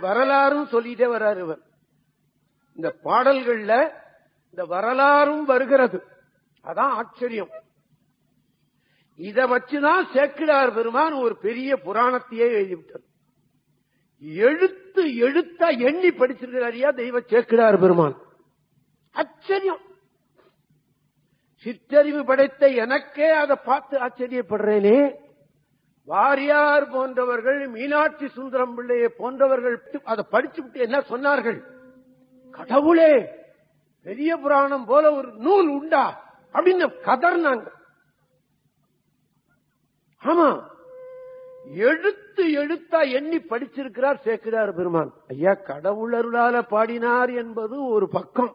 வரலாறும் சொல்லிட்டே வர்றாரு இவர் இந்த பாடல்கள்ல இந்த வரலாறும் வருகிறது அதான் ஆச்சரியம் இத வச்சுதான் சேக்கிடார் பெருமான் ஒரு பெரிய புராணத்தையே எழுதிவிட்டார் எழுத்து எழுத்தா எண்ணி படிச்சிருக்கிறாரியா தெய்வ சேக்கிடார் பெருமான் ஆச்சரியம் சிற்றறிவு படைத்த எனக்கே அதை பார்த்து ஆச்சரியப்படுறேனே வாரியார் போன்றவர்கள் மீனாட்சி சுந்தரம் பிள்ளையை போன்றவர்கள் அதை படிச்சு விட்டு என்ன சொன்னார்கள் கடவுளே பெரிய புராணம் போல ஒரு நூல் உண்டா அப்படின்னு கதர்னாங்க ஆமா எழுத்து எழுத்தா எண்ணி படிச்சிருக்கிறார் சேக்கிரார் பெருமான் ஐயா கடவுள் அருளால பாடினார் என்பது ஒரு பக்கம்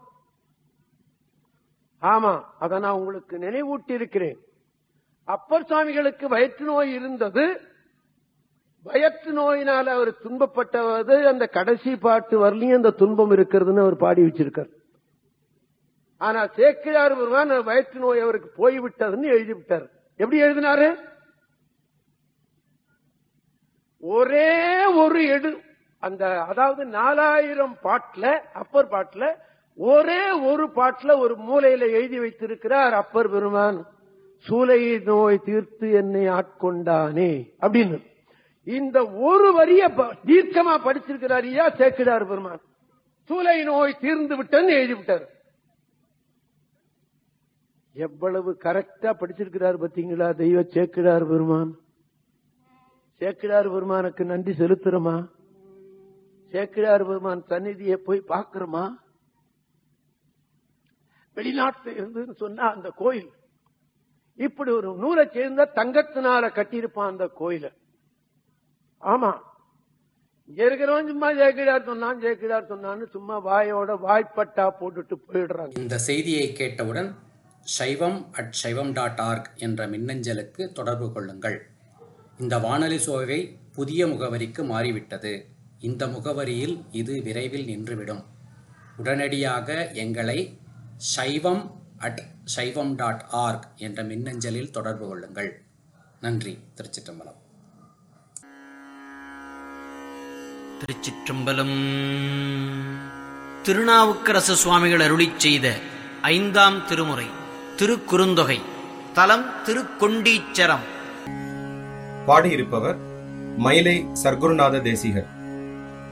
ஆமா அதை நான் உங்களுக்கு நினைவூட்டி இருக்கிறேன் அப்பர் சுவாமிகளுக்கு வயிற்று நோய் இருந்தது வயிற்று நோயினால அவர் துன்பப்பட்டவது அந்த கடைசி பாட்டு வரலையும் அந்த துன்பம் இருக்கிறதுன்னு அவர் பாடி வச்சிருக்கார் ஆனா சேக்கிரார் பெருமான் வயிற்று நோய் அவருக்கு போய்விட்டதுன்னு எழுதிவிட்டார் எப்படி எழுதினாரு ஒரே ஒரு எடு அந்த அதாவது நாலாயிரம் பாட்டுல அப்பர் பாட்டுல ஒரே ஒரு பாட்டுல ஒரு மூலையில எழுதி வைத்திருக்கிறார் அப்பர் பெருமான் சூலை நோய் தீர்த்து என்னை ஆட்கொண்டானே அப்படின்னு இந்த ஒரு வரிய ப- தீர்க்கமா படிச்சிருக்கிறார் ஐயா சேக்கிடார் பெருமான் சூலை நோய் தீர்ந்து விட்டேன்னு எழுதி விட்டார் எவ்வளவு கரெக்டா படிச்சிருக்கிறார் பாத்தீங்களா தெய்வ சேக்கிடார் பெருமான் சேக்கிடார் பெருமானுக்கு நன்றி செலுத்துறோமா சேக்கிடார் பெருமான் சந்நிதியை போய் பார்க்கிறோமா வெளிநாட்டுல இருந்துன்னு சொன்னா அந்த கோயில் இப்படி ஒரு நூலை சேர்ந்த தங்கத்தினால கட்டியிருப்பான் அந்த கோயில ஆமா இங்க இருக்கிறவன் சும்மா ஜெயக்கிடார் சொன்னான் ஜெயக்கிடார் சொன்னான்னு சும்மா வாயோட வாய்ப்பட்டா போட்டுட்டு போயிடுறாங்க இந்த செய்தியை கேட்டவுடன் சைவம் அட் சைவம் டாட் ஆர்க் என்ற மின்னஞ்சலுக்கு தொடர்பு கொள்ளுங்கள் இந்த வானொலி சோவை புதிய முகவரிக்கு மாறிவிட்டது இந்த முகவரியில் இது விரைவில் நின்றுவிடும் உடனடியாக எங்களை சைவம் அட் சைவம் டாட் ஆர்க் என்ற மின்னஞ்சலில் தொடர்பு கொள்ளுங்கள் நன்றி திருச்சிற்றம்பலம் திருச்சிற்றம்பலம் திருநாவுக்கரசு சுவாமிகள் அருளிச் செய்த ஐந்தாம் திருமுறை திருக்குறுந்தொகை தலம் திருக்கொண்டீச்சரம் பாடியிருப்பவர் மயிலை சர்க்குருநாத தேசிகர்